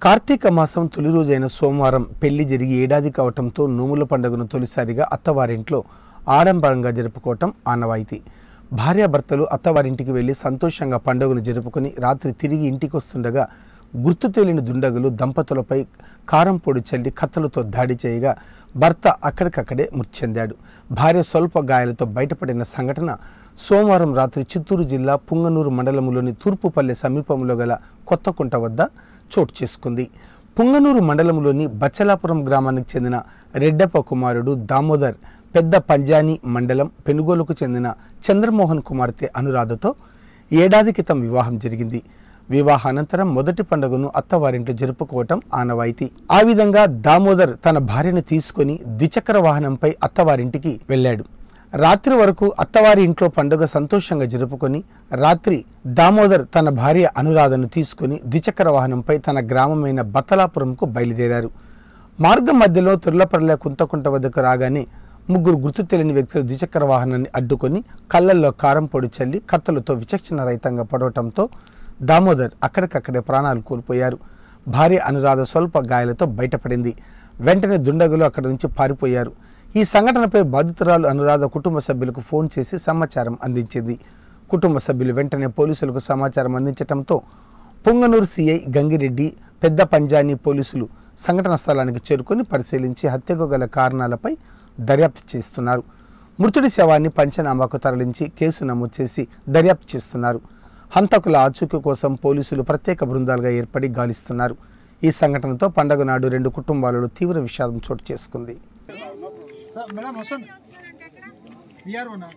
కార్తీక మాసం తొలి రోజైన సోమవారం పెళ్లి జరిగి ఏడాది కావటంతో నోముల పండుగను తొలిసారిగా అత్తవారింట్లో ఆడంబరంగా జరుపుకోవటం ఆనవాయితీ భార్యాభర్తలు అత్తవారింటికి వెళ్లి సంతోషంగా పండుగను జరుపుకుని రాత్రి తిరిగి ఇంటికి వస్తుండగా గుర్తు తెలియని దుండగులు దంపతులపై కారం పొడి చల్లి కత్తులతో దాడి చేయగా భర్త అక్కడికక్కడే మృతి చెందాడు భార్య స్వల్ప గాయాలతో బయటపడిన సంఘటన సోమవారం రాత్రి చిత్తూరు జిల్లా పుంగనూరు మండలంలోని తూర్పుపల్లె సమీపంలో గల కొత్తకుంట వద్ద చోటు చేసుకుంది పుంగనూరు మండలంలోని బచ్చలాపురం గ్రామానికి చెందిన రెడ్డప్ప కుమారుడు దామోదర్ పెద్ద పంజాని మండలం పెనుగోలుకు చెందిన చంద్రమోహన్ కుమార్తె అనురాధతో ఏడాది క్రితం వివాహం జరిగింది వివాహానంతరం మొదటి పండుగను అత్తవారింట్లో జరుపుకోవటం ఆనవాయితీ ఆ విధంగా దామోదర్ తన భార్యను తీసుకొని ద్విచక్ర వాహనంపై అత్తవారింటికి వెళ్ళాడు రాత్రి వరకు అత్తవారి ఇంట్లో పండుగ సంతోషంగా జరుపుకొని రాత్రి దామోదర్ తన భార్య అనురాధను తీసుకుని ద్విచక్ర వాహనంపై తన గ్రామమైన బత్తలాపురంకు బయలుదేరారు మార్గం మధ్యలో తుర్లపర్ల కుంతకుంట వద్దకు రాగానే ముగ్గురు గుర్తు తెలియని వ్యక్తులు ద్విచక్ర వాహనాన్ని అడ్డుకొని కళ్ళల్లో కారం పొడి చల్లి కత్తులతో విచక్షణ రహితంగా పడవటంతో దామోదర్ అక్కడికక్కడే ప్రాణాలు కోల్పోయారు భార్య అనురాధ స్వల్ప గాయాలతో బయటపడింది వెంటనే దుండగులు అక్కడి నుంచి పారిపోయారు ఈ సంఘటనపై బాధితురాలు అనురాధ కుటుంబ సభ్యులకు ఫోన్ చేసి సమాచారం అందించింది కుటుంబ సభ్యులు వెంటనే పోలీసులకు సమాచారం అందించడంతో పొంగనూరు సిఐ గంగిరెడ్డి పెద్ద పంజాని పోలీసులు సంఘటన స్థలానికి చేరుకొని పరిశీలించి హత్యకు గల కారణాలపై దర్యాప్తు చేస్తున్నారు మృతుడి శవాన్ని పంచనామాకు తరలించి కేసు నమోదు చేసి దర్యాప్తు చేస్తున్నారు హంతకుల ఆచూకీ కోసం పోలీసులు ప్రత్యేక బృందాలుగా ఏర్పడి గాలిస్తున్నారు ఈ సంఘటనతో పండగ నాడు రెండు కుటుంబాలలో తీవ్ర విషాదం చోటు చేసుకుంది సార్ మేడం వస్తుంది విఆర్ఓనా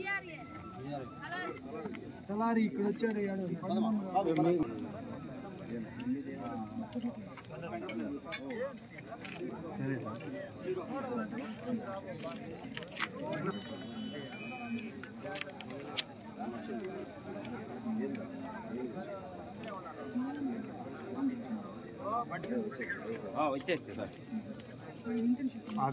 తలారి ఇక్కడ వచ్చాడు ఏడు వచ్చేస్తే సార్